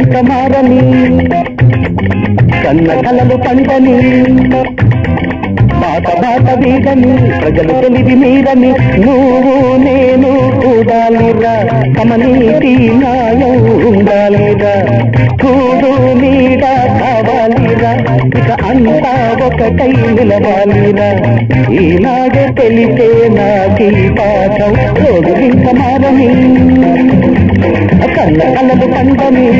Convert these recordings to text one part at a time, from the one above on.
మారని కన్న కలలు పండని బాట బాట వీడని ప్రజలు తెలివి మీరని నువ్వు నేను కూడాలిరా కమనీతి న్యాయం ఉండాలిరా కూడు నీడ కావాలిరా ఇక అంతా ఒకటై నిలవాలిరా ఈనాడే తెలిసే నాకి పాఠం రోజు ఇంక మారని కన్న కలలు పండని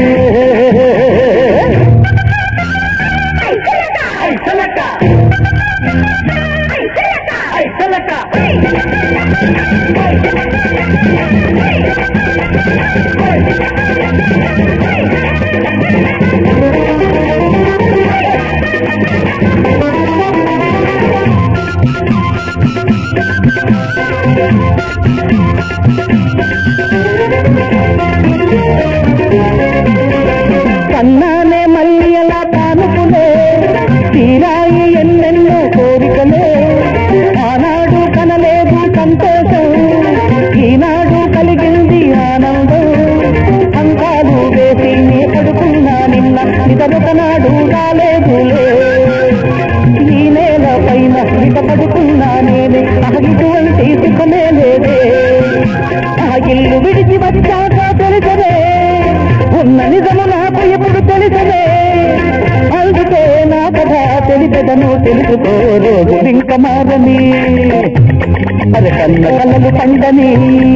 కన్నానే మళ్ళీ ఎలా కానుకునే తీరాయి ఎన్నెన్నో కోరికలే ఆనాడు కనలేదు సంతోషం ఈనాడు కలిగింది ఆనందం అంకాలు వేసి నీ పడుకున్నా నిన్న నిదరొకనాడు రాలేదులే ఈ నేల పైన ఇక పడుకున్నా నేనే అహగిటువంటి సుఖమే లేదే ఆ ఇల్లు విడిచి వచ్చాక తెలుసరే ఉన్న నిజము నాకు ఎప్పుడు తెలుసరే అందుకే నా కథ తెలిపెదను తెలుసుకో రోజు ఇంక మారని అది కన్న కలలు పండని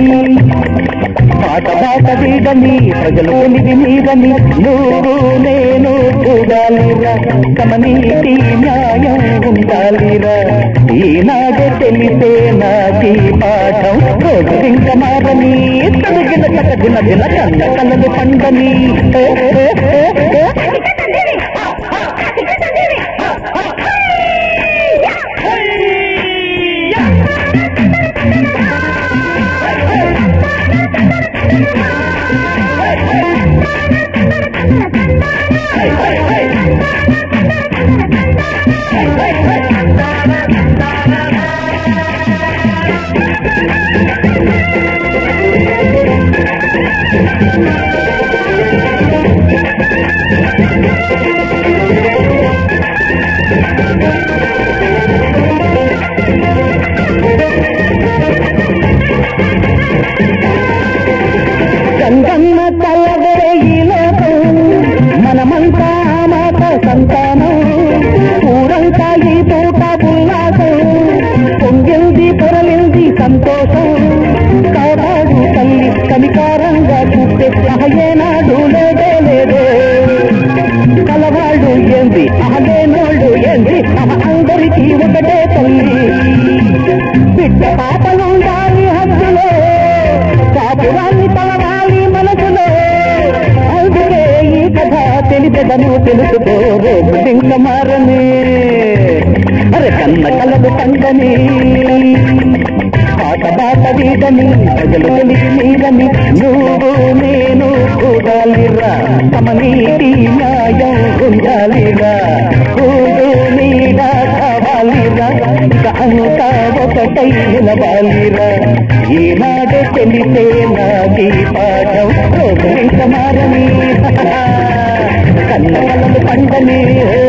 పాట పాట వీడని ప్రజలు తెలివి మీదని నువ్వు నేను చూడాలిరా కమనీతి న్యాయం ఉండాలిరా ఈనాడే తెలిసే నాకి పాఠం రోజు ఇంక మారని తదిగిన చకదిన దిన కన్న కలలు పండని ఏ, ఏ, ఏ, ఏ. గంగమ్మ తల్లదే ఈ లోకం మనమంతా మాత సంతానం ఊరంతా ఈ పూట ఉల్లాసం పొంగింది పొరలింది సంతోషం కాపాడు తల్లి కనికారంగా చూస్తే అహయేనాడు లేదే లేదే కలవాళ్ళు ఏంది అహలేనోళ్ళు ఏంది అహ అందరికీ ఒకటే తల్లి బిడ్డ పాపలుండాలి హద్దులో కాపురాన్ని తలవాలి మనసులో అందుకే ఈ కథ తెలిపెదను తెలుసుకో రేపు ఇంక మారని అరే కన్న కలదు పండని పాట బాట వీడని ప్రజలు తెలిసి మీరని నువ్వు నేను చూడాలిరా సమనీతి న్యాయం ఉండాలిరా కూడు నీడ కావాలిరా ఇక అంతా ఒకటై నిలవాలిరా ఈనాడే తెలిసే నాది పాఠం రోజు ఇంక మారని కన్న కలలు పండని